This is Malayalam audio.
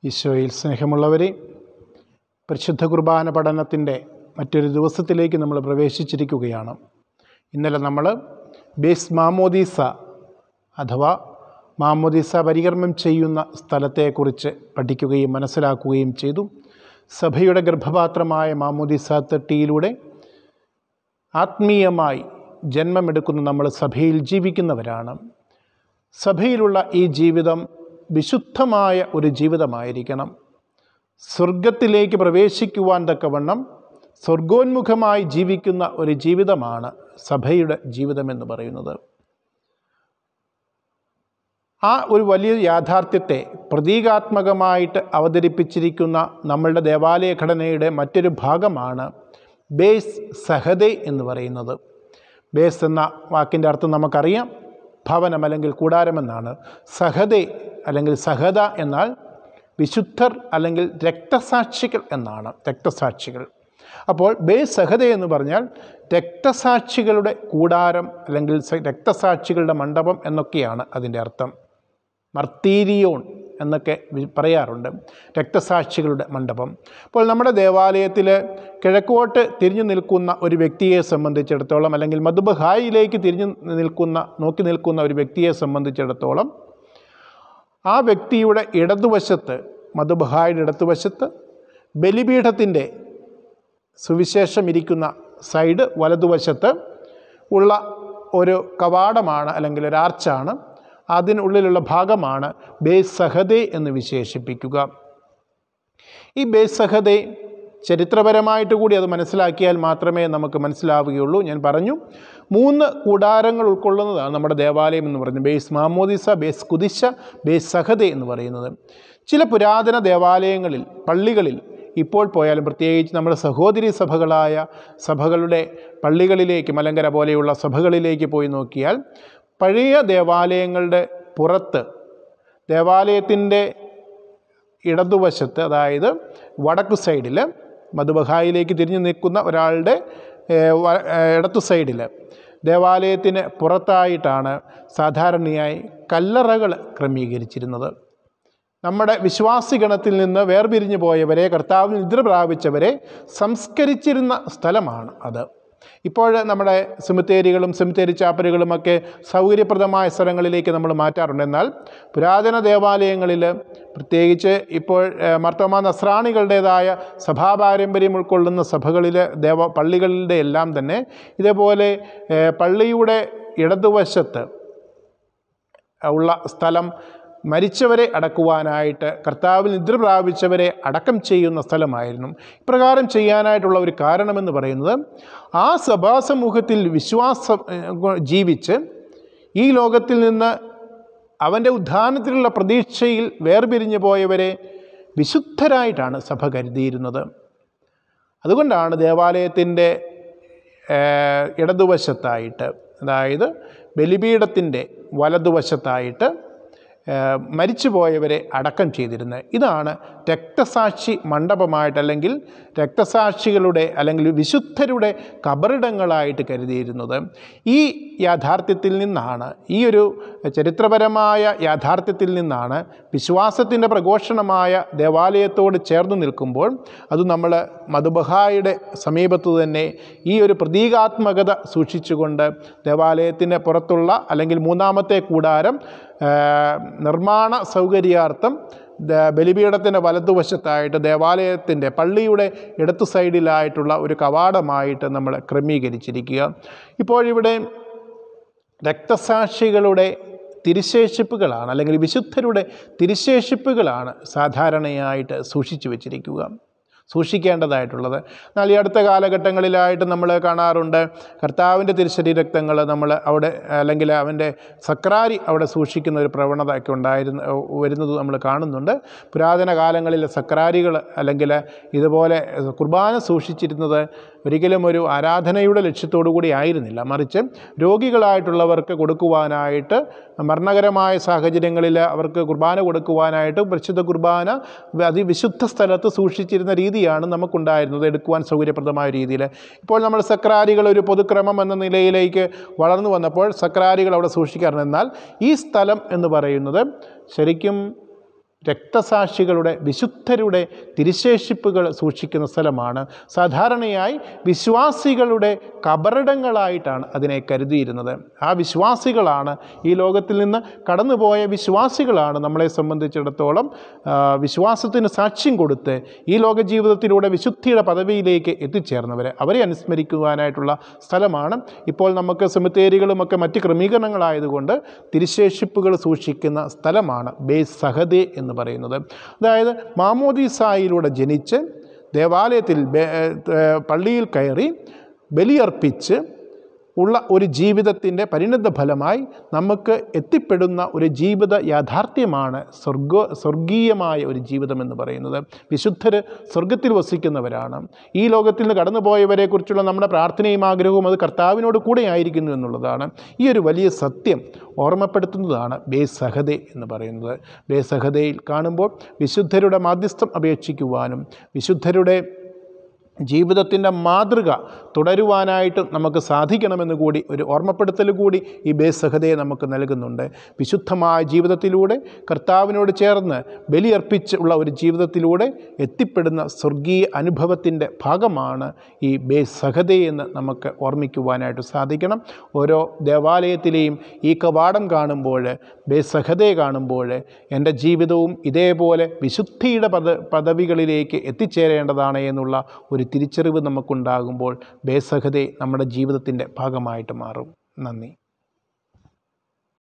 ഈശോയിൽ സ്നേഹമുള്ളവരെ പരിശുദ്ധ കുർബാന പഠനത്തിൻ്റെ മറ്റൊരു ദിവസത്തിലേക്ക് നമ്മൾ പ്രവേശിച്ചിരിക്കുകയാണ് ഇന്നലെ നമ്മൾ ബേസ് മാമോദീസ അഥവാ മാമോദീസ പരികർമ്മം ചെയ്യുന്ന സ്ഥലത്തെക്കുറിച്ച് പഠിക്കുകയും മനസ്സിലാക്കുകയും ചെയ്തു സഭയുടെ ഗർഭപാത്രമായ മാമോദീസ തൊട്ടിയിലൂടെ ആത്മീയമായി ജന്മമെടുക്കുന്ന നമ്മൾ സഭയിൽ ജീവിക്കുന്നവരാണ് സഭയിലുള്ള ഈ ജീവിതം വിശുദ്ധമായ ഒരു ജീവിതമായിരിക്കണം സ്വർഗത്തിലേക്ക് പ്രവേശിക്കുവാൻ തക്കവണ്ണം സ്വർഗോന്മുഖമായി ജീവിക്കുന്ന ഒരു ജീവിതമാണ് സഭയുടെ ജീവിതമെന്ന് പറയുന്നത് ആ ഒരു വലിയ യാഥാർത്ഥ്യത്തെ പ്രതീകാത്മകമായിട്ട് അവതരിപ്പിച്ചിരിക്കുന്ന നമ്മളുടെ ദേവാലയ ഘടനയുടെ മറ്റൊരു ഭാഗമാണ് ബേസ് സഹദെ എന്ന് പറയുന്നത് ബേസ് എന്ന വാക്കിൻ്റെ അർത്ഥം നമുക്കറിയാം ഭവനം അല്ലെങ്കിൽ കൂടാരമെന്നാണ് സഹദെ അല്ലെങ്കിൽ സഹദ എന്നാൽ വിശുദ്ധർ അല്ലെങ്കിൽ രക്തസാക്ഷികൾ എന്നാണ് രക്തസാക്ഷികൾ അപ്പോൾ ബേസ് സഹദ എന്ന് പറഞ്ഞാൽ രക്തസാക്ഷികളുടെ കൂടാരം അല്ലെങ്കിൽ സ- രക്തസാക്ഷികളുടെ മണ്ഡപം എന്നൊക്കെയാണ് അതിൻ്റെ അർത്ഥം മർത്തീരിയോൺ എന്നൊക്കെ വി- പറയാറുണ്ട് രക്തസാക്ഷികളുടെ മണ്ഡപം അപ്പോൾ നമ്മുടെ ദേവാലയത്തിൽ കിഴക്കോട്ട് തിരിഞ്ഞു നിൽക്കുന്ന ഒരു വ്യക്തിയെ സംബന്ധിച്ചിടത്തോളം അല്ലെങ്കിൽ മധുബഹായിലേക്ക് തിരിഞ്ഞു നിൽക്കുന്ന നോക്കി നിൽക്കുന്ന ഒരു വ്യക്തിയെ സംബന്ധിച്ചിടത്തോളം ആ വ്യക്തിയുടെ ഇടതുവശത്ത് മധുബഹായുടെ ഇടതുവശത്ത് ബലിപീഠത്തിൻ്റെ സുവിശേഷം ഇരിക്കുന്ന സൈഡ് വലതുവശത്ത് ഉള്ള ഒരു കവാടമാണ് അല്ലെങ്കിൽ ഒരു ആർച്ചാണ് അതിനുള്ളിലുള്ള ഭാഗമാണ് ബേസ് സഹദെ എന്ന് വിശേഷിപ്പിക്കുക ഈ ബേസ് സഹദെ ചരിത്രപരമായിട്ട് കൂടി അത് മനസ്സിലാക്കിയാൽ മാത്രമേ നമുക്ക് മനസ്സിലാവുകയുള്ളൂ ഞാൻ പറഞ്ഞു മൂന്ന് കൂടാരങ്ങൾ ഉൾക്കൊള്ളുന്നതാണ് നമ്മുടെ ദേവാലയം എന്ന് പറയുന്നത് ബേസ് മാമോദിസ ബേസ് കുദിശ ബേസ് സഹദെ എന്ന് പറയുന്നത് ചില പുരാതന ദേവാലയങ്ങളിൽ പള്ളികളിൽ ഇപ്പോൾ പോയാലും പ്രത്യേകിച്ച് നമ്മുടെ സഹോദരി സഭകളായ സഭകളുടെ പള്ളികളിലേക്ക് മലങ്കര പോലെയുള്ള സഭകളിലേക്ക് പോയി നോക്കിയാൽ പഴയ ദേവാലയങ്ങളുടെ പുറത്ത് ദേവാലയത്തിൻ്റെ ഇടതുവശത്ത് അതായത് വടക്കു സൈഡിൽ മധുബഹായിലേക്ക് തിരിഞ്ഞു നിൽക്കുന്ന ഒരാളുടെ ഏഹ്, വ- ഏഹ്, ഇടത്തു സൈഡിൽ ദേവാലയത്തിന് പുറത്തായിട്ടാണ് സാധാരണയായി കല്ലറകൾ ക്രമീകരിച്ചിരുന്നത് നമ്മുടെ വിശ്വാസിഗണത്തിൽ നിന്ന് വേർപിരിഞ്ഞു പോയവരെ കർത്താവിൽ നിദ്ര പ്രാപിച്ചവരെ സംസ്കരിച്ചിരുന്ന സ്ഥലമാണ് അത് ഇപ്പോൾ നമ്മുടെ സെമിത്തേരികളും സെമിത്തേരി ചാപ്പലുകളുമൊക്കെ സൗകര്യപ്രദമായ സ്ഥലങ്ങളിലേക്ക് നമ്മൾ മാറ്റാറുണ്ട് എന്നാൽ പുരാതന ദേവാലയങ്ങളിൽ പ്രത്യേകിച്ച് ഇപ്പോൾ ഏഹ്, മർത്തോമ നസ്രാണികളുടേതായ സഭാപാരമ്പര്യം ഉൾക്കൊള്ളുന്ന സഭകളിൽ ദേവ പള്ളികളുടെ എല്ലാം തന്നെ ഇതേപോലെ ഏഹ്, പള്ളിയുടെ ഇടതുവശത്ത് ഉള്ള സ്ഥലം മരിച്ചവരെ അടക്കുവാനായിട്ട് കർത്താവിൽ നിദ്ര പ്രാപിച്ചവരെ അടക്കം ചെയ്യുന്ന സ്ഥലമായിരുന്നു ഇപ്രകാരം ചെയ്യാനായിട്ടുള്ള ഒരു കാരണമെന്ന് പറയുന്നത് ആ സഭാസമൂഹത്തിൽ വിശ്വാസം ഏഹ്, ജീവിച്ച് ഈ ലോകത്തിൽ നിന്ന് അവൻ്റെ ഉദ്ധാനത്തിലുള്ള പ്രതീക്ഷയിൽ വേർപിരിഞ്ഞു പോയവരെ വിശുദ്ധരായിട്ടാണ് സഭ കരുതിയിരുന്നത് അതുകൊണ്ടാണ് ദേവാലയത്തിൻ്റെ ഏഹ്, ഇടതുവശത്തായിട്ട് അതായത് ബലിപീഠത്തിൻ്റെ വലതുവശത്തായിട്ട് ഏഹ്, മരിച്ചുപോയവരെ അടക്കം ചെയ്തിരുന്നത് ഇതാണ് രക്തസാക്ഷി മണ്ഡപമായിട്ട് അല്ലെങ്കിൽ രക്തസാക്ഷികളുടെ അല്ലെങ്കിൽ വിശുദ്ധരുടെ കബറിടങ്ങളായിട്ട് കരുതിയിരുന്നത് ഈ യാഥാർത്ഥ്യത്തിൽ നിന്നാണ് ഈ ഒരു ചരിത്രപരമായ യാഥാർത്ഥ്യത്തിൽ നിന്നാണ് വിശ്വാസത്തിൻ്റെ പ്രഘോഷണമായ ദേവാലയത്തോട് ചേർന്ന് നിൽക്കുമ്പോൾ അത് നമ്മൾ മധുബഹായുടെ സമീപത്ത് തന്നെ ഈ ഒരു പ്രതീകാത്മകത സൂക്ഷിച്ചുകൊണ്ട് ദേവാലയത്തിന് പുറത്തുള്ള അല്ലെങ്കിൽ മൂന്നാമത്തെ കൂടാരം ആ, നിർമ്മാണ സൗകര്യാർത്ഥം ദ- ബലിപീഠത്തിൻ്റെ വലതുവശത്തായിട്ട് ദേവാലയത്തിൻ്റെ പള്ളിയുടെ ഇടത്തു സൈഡിലായിട്ടുള്ള ഒരു കവാടമായിട്ട് നമ്മൾ ക്രമീകരിച്ചിരിക്കുക ഇപ്പോഴിവിടെ രക്തസാക്ഷികളുടെ തിരുശേഷിപ്പുകളാണ് അല്ലെങ്കിൽ വിശുദ്ധരുടെ തിരുശേഷിപ്പുകളാണ് സാധാരണയായിട്ട് സൂക്ഷിച്ചു വച്ചിരിക്കുക സൂക്ഷിക്കേണ്ടതായിട്ടുള്ളത് എന്നാൽ ഈ അടുത്ത കാലഘട്ടങ്ങളിലായിട്ട് നമ്മൾ കാണാറുണ്ട് കർത്താവിൻ്റെ തിരുശരീര രക്തങ്ങൾ നമ്മൾ അവിടെ അല്ലെങ്കിൽ അവൻ്റെ സക്രാരി അവിടെ സൂക്ഷിക്കുന്ന ഒരു പ്രവണത ഒക്കെ ഉണ്ടായിരുന്ന വരുന്നത് നമ്മൾ കാണുന്നുണ്ട് പുരാതന കാലങ്ങളിൽ സക്രാരികൾ അല്ലെങ്കിൽ ഇതുപോലെ കുർബാന സൂക്ഷിച്ചിരുന്നത് ഒരിക്കലും ഒരു ആരാധനയുടെ ലക്ഷ്യത്തോടു കൂടി ആയിരുന്നില്ല മറിച്ച് രോഗികളായിട്ടുള്ളവർക്ക് കൊടുക്കുവാനായിട്ട് മരണകരമായ സാഹചര്യങ്ങളിൽ അവർക്ക് കുർബാന കൊടുക്കുവാനായിട്ട് പരിശുദ്ധ കുർബാന അതിവിശുദ്ധ സ്ഥലത്ത് സൂക്ഷിച്ചിരുന്ന രീതിയാണ് നമുക്കുണ്ടായിരുന്നത് എടുക്കുവാൻ സൗകര്യപ്രദമായ രീതിയിൽ ഇപ്പോൾ നമ്മൾ സക്രാരികൾ ഒരു പൊതുക്രമം എന്ന നിലയിലേക്ക് വളർന്നു വന്നപ്പോൾ സക്രാരികൾ അവിടെ സൂക്ഷിക്കാറുണ്ട് എന്നാൽ ഈ സ്ഥലം എന്ന് പറയുന്നത് ശരിക്കും രക്തസാക്ഷികളുടെ വിശുദ്ധരുടെ തിരുശേഷിപ്പുകൾ സൂക്ഷിക്കുന്ന സ്ഥലമാണ് സാധാരണയായി വിശ്വാസികളുടെ കബറിടങ്ങളായിട്ടാണ് അതിനെ കരുതിയിരുന്നത് ആ വിശ്വാസികളാണ് ഈ ലോകത്തിൽ നിന്ന് കടന്നുപോയ വിശ്വാസികളാണ് നമ്മളെ സംബന്ധിച്ചിടത്തോളം ആ, വിശ്വാസത്തിന് സാക്ഷ്യം കൊടുത്ത് ഈ ലോക ജീവിതത്തിലൂടെ വിശുദ്ധിയുടെ പദവിയിലേക്ക് എത്തിച്ചേർന്നവർ അവരെ അനുസ്മരിക്കുവാനായിട്ടുള്ള സ്ഥലമാണ് ഇപ്പോൾ നമുക്ക് സെമിത്തേരികളുമൊക്കെ മറ്റ് ക്രമീകരണങ്ങളായതുകൊണ്ട് തിരുശേഷിപ്പുകൾ സൂക്ഷിക്കുന്ന സ്ഥലമാണ് ബേസ് സഹദേ എന്ന് പറയുന്നത് അതായത് മാമോദീസായിലൂടെ ജനിച്ച് ദേവാലയത്തിൽ ബേ- ഏർ പള്ളിയിൽ കയറി ബലിയർപ്പിച്ച് ഉള്ള ഒരു ജീവിതത്തിൻ്റെ പരിണത ഫലമായി നമുക്ക് എത്തിപ്പെടുന്ന ഒരു ജീവിത യാഥാർത്ഥ്യമാണ് സ്വർഗ സ്വർഗീയമായ ഒരു ജീവിതം എന്ന് പറയുന്നത് വിശുദ്ധർ സ്വർഗത്തിൽ വസിക്കുന്നവരാണ് ഈ ലോകത്തിൽ നിന്ന് കടന്നുപോയവരെക്കുറിച്ചുള്ള നമ്മുടെ പ്രാർത്ഥനയും ആഗ്രഹവും അത് കർത്താവിനോട് കൂടെ ആയിരിക്കുന്നു എന്നുള്ളതാണ് ഈ ഒരു വലിയ സത്യം ഓർമ്മപ്പെടുത്തുന്നതാണ് ബേസഹദെ എന്ന് പറയുന്നത് ബേസഹദയിൽ കാണുമ്പോൾ വിശുദ്ധരുടെ മാധ്യസ്ഥം അപേക്ഷിക്കുവാനും വിശുദ്ധരുടെ ജീവിതത്തിൻ്റെ മാതൃക തുടരുവാനായിട്ട് നമുക്ക് സാധിക്കണമെന്ന് കൂടി ഒരു ഓർമ്മപ്പെടുത്തൽ കൂടി ഈ ബേസഹതയെ നമുക്ക് നൽകുന്നുണ്ട് വിശുദ്ധമായ ജീവിതത്തിലൂടെ കർത്താവിനോട് ചേർന്ന് ബലിയർപ്പിച്ച് ഉള്ള ഒരു ജീവിതത്തിലൂടെ എത്തിപ്പെടുന്ന സ്വർഗീയ അനുഭവത്തിൻ്റെ ഭാഗമാണ് ഈ ബേസഹതയെന്ന് നമുക്ക് ഓർമ്മിക്കുവാനായിട്ട് സാധിക്കണം ഓരോ ദേവാലയത്തിലെയും ഈ കവാടം കാണുമ്പോൾ ബേസഹതയെ കാണുമ്പോൾ എൻ്റെ ജീവിതവും ഇതേപോലെ വിശുദ്ധിയുടെ പദ പദവികളിലേക്ക് എത്തിച്ചേരേണ്ടതാണ് എന്നുള്ള ഒരു തിരിച്ചറിവ് നമുക്കുണ്ടാകുമ്പോൾ ബേസഹതെ നമ്മുടെ ജീവിതത്തിൻ്റെ ഭാഗമായിട്ട് മാറും നന്ദി